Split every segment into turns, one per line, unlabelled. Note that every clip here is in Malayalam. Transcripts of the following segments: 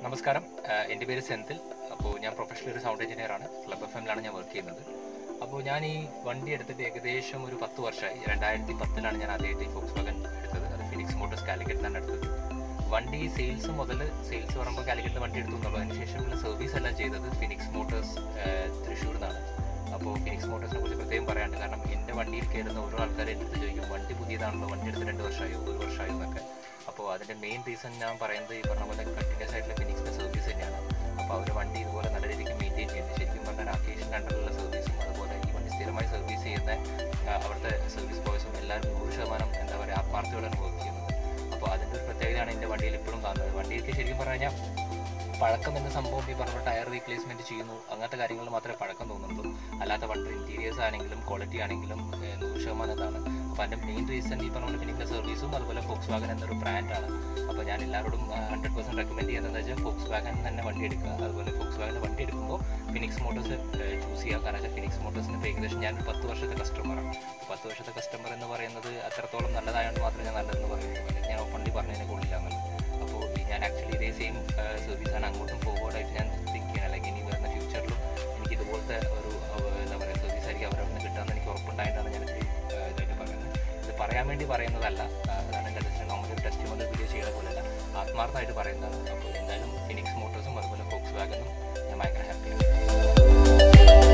നമസ്കാരം ആഹ് എൻ്റെ പേര് സെന്തിൽ അപ്പോൾ ഞാൻ പ്രൊഫഷണൽ ഒരു സൗണ്ട് എഞ്ചിനീയർ ആണ് ക്ലബ് എഫ് എമ്മിലാണ് ഞാൻ വർക്ക് ചെയ്യുന്നത് അപ്പോൾ ഞാൻ ഈ വണ്ടി എടുത്തിട്ട് ഏകദേശം ഒരു പത്ത് വർഷമായി രണ്ടായിരത്തി പത്തിലാണ് ഞാൻ ആദ്യമായിട്ട് ഈ ഫോക്സ് വാഗൻ എടുത്തത് അത് ഫിനിക്സ് മോട്ടോഴ്സ് കാലിക്കറ്റിലാണ് എടുത്തത് വണ്ടി സെയിൽസ് മുതൽ സെയിൽസ് പറയുമ്പോൾ കാലിക്കറ്റിൽ വണ്ടി എടുത്തു എന്നുള്ളൂ അതിനുശേഷമുള്ള സർവീസ് എല്ലാം ചെയ്തത് ഫിനിക്സ് മോട്ടോഴ്സ് തൃശ്ശൂർ നിന്നാണ് അപ്പോൾ ഫിനിക്സ് മോട്ടോഴ്സിനെ കുറിച്ച് പ്രത്യേകം പറയാണ്ട് കാരണം എൻ്റെ വണ്ടിയിൽ കയറുന്ന ഓരോ ആൾക്കാരെ എൻ്റെ അടുത്ത് ചോദിക്കും വണ്ടി പുതിയതാണല്ലോ വണ്ടി എടുത്ത് രണ്ട് വർഷമായോ ഒരു വർഷമായോ എന്നൊക്കെ അപ്പോൾ അതിൻ്റെ മെയിൻ റീസൺ ഞാൻ പറയുന്നത് ഈ പറഞ്ഞ പോലെ കണ്ടിന്യൂസ് ആയിട്ടുള്ള ഫിനിക്സിൻ്റെ സർവീസ് തന്നെയാണ് അപ്പോൾ അവർ വണ്ടി ഇതുപോലെ നല്ല രീതിക്ക് മെയിൻറ്റെയിൻ ചെയ്യുന്നത് ശരിക്കും പറഞ്ഞാൽ രാകേഷിൻ്റെ അണ്ടറിലുള്ള സർവീസും അതുപോലെ ഈ വണ്ടി സ്ഥിരമായി സർവീസ് ചെയ്യുന്ന ആ, അവിടുത്തെ സർവീസ് ബോയ്സും എല്ലാവരും നൂറ് ശതമാനം എന്താ പറയുക ആത്മാർത്ഥയോടെയാണ് വർക്ക് ചെയ്യുന്നത് അപ്പോൾ അതിൻ്റെ ഒരു പ്രത്യേകതയാണ് എൻ്റെ വണ്ടിയിൽ ഇപ്പോഴും കാണുന്നത് വണ്ടിയൊക്കെ ശരിക്കും പറഞ്ഞു കഴിഞ്ഞാൽ പഴക്കം എന്ന സംഭവം ഈ പറഞ്ഞ ടയർ റീപ്ലേസ്മെന്റ് ചെയ്യുന്നു അങ്ങനത്തെ കാര്യങ്ങൾ മാത്രമേ പഴക്കം തോന്നുന്നുള്ളൂ അല്ലാത്ത വണ്ടി ഇന്റീരിയേഴ്സ് ആണെങ്കിലും ക്വാളിറ്റി ആണെങ്കിലും ഏഹ്, നൂറ് ശതമാനം ഇതാണ് അപ്പോൾ അതിൻ്റെ മെയിൻ റീസൺ ഈ പറഞ്ഞ പോലെ ഫിനിക്സ് സർവീസും അതുപോലെ ഫോക്സ് വാഗൻ എന്നൊരു ബ്രാൻഡാണ് അപ്പോൾ ഞാൻ എല്ലാവരോടും ഹൺഡ്രഡ് പെർസെൻറ്റ് റെക്കമെൻഡ് ചെയ്യുന്നത് വെച്ചാൽ ഫോക്സ് വാഗൻ തന്നെ വണ്ടി എടുക്കുക അതുപോലെ ഫോക്സ് വാഗൻ വണ്ടി എടുക്കുമ്പോൾ ഫിനിക്സ് മോട്ടോഴ്സ് ചൂസ് ചെയ്യുക കാരണം വെച്ചാൽ ഫിനിക്സ് മോട്ടോഴ്സിന് ഇപ്പോൾ ഏകദേശം ഞാൻ ഒരു പത്ത് വർഷത്തെ കസ്റ്റമറാണ് പത്ത് വർഷത്തെ കസ്റ്റമർ എന്ന് പറയുന്നത് അത്രത്തോളം നല്ലതായതുകൊണ്ട് മാത്രമേ ഞാൻ നല്ലതെന്ന് പറയുള്ളൂ അല്ലെങ്കിൽ ഞാൻ ഓപ്പൺലി പറഞ്ഞതിനെ കൊള്ളില്ല എന്നുള്ളത് അപ്പോൾ ഈ ഞാൻ ആക്ച്വലി ഇതേ സെയിം സർവീസാണ് അങ്ങോട്ടും ഫോർവേഡായിട്ട് ഞാൻ തിങ്ക് ചെയ്യണം അല്ലെങ്കിൽ ഇനി വരുന്ന ഫ്യൂച്ചറിലും എനിക്ക് ഇതുപോലത്തെ ഒരു അഹ്, എന്താ പറയുക സർവീസ് ആയിരിക്കും അവരുടെ നിന്ന് കിട്ടാമെന്ന് എനിക്ക് ഉറപ്പുണ്ടായിട്ടാണ് ഞാൻ ഇത്രയും ആഹ്, ഇതായിട്ട് പറയുന്നത് ഇത് പറയാൻ വേണ്ടി പറയുന്നതല്ല ആഹ്, കാരണം എന്താ വെച്ചാൽ നോർമലി ഒരു ടെസ്റ്റ് വീഡിയോ ചെയ്യുന്ന പോലെയല്ല ആത്മാർത്ഥമായിട്ട് പറയുന്നതാണ് അപ്പോൾ എന്തായാലും ഫിനിക്സ് മോട്ടോഴ്സും അതുപോലെ ഫോക്സ് വാഗനും ഞാൻ ഭയങ്കര ഹാപ്പിയാണ്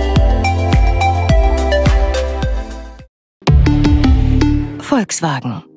Volkswagen.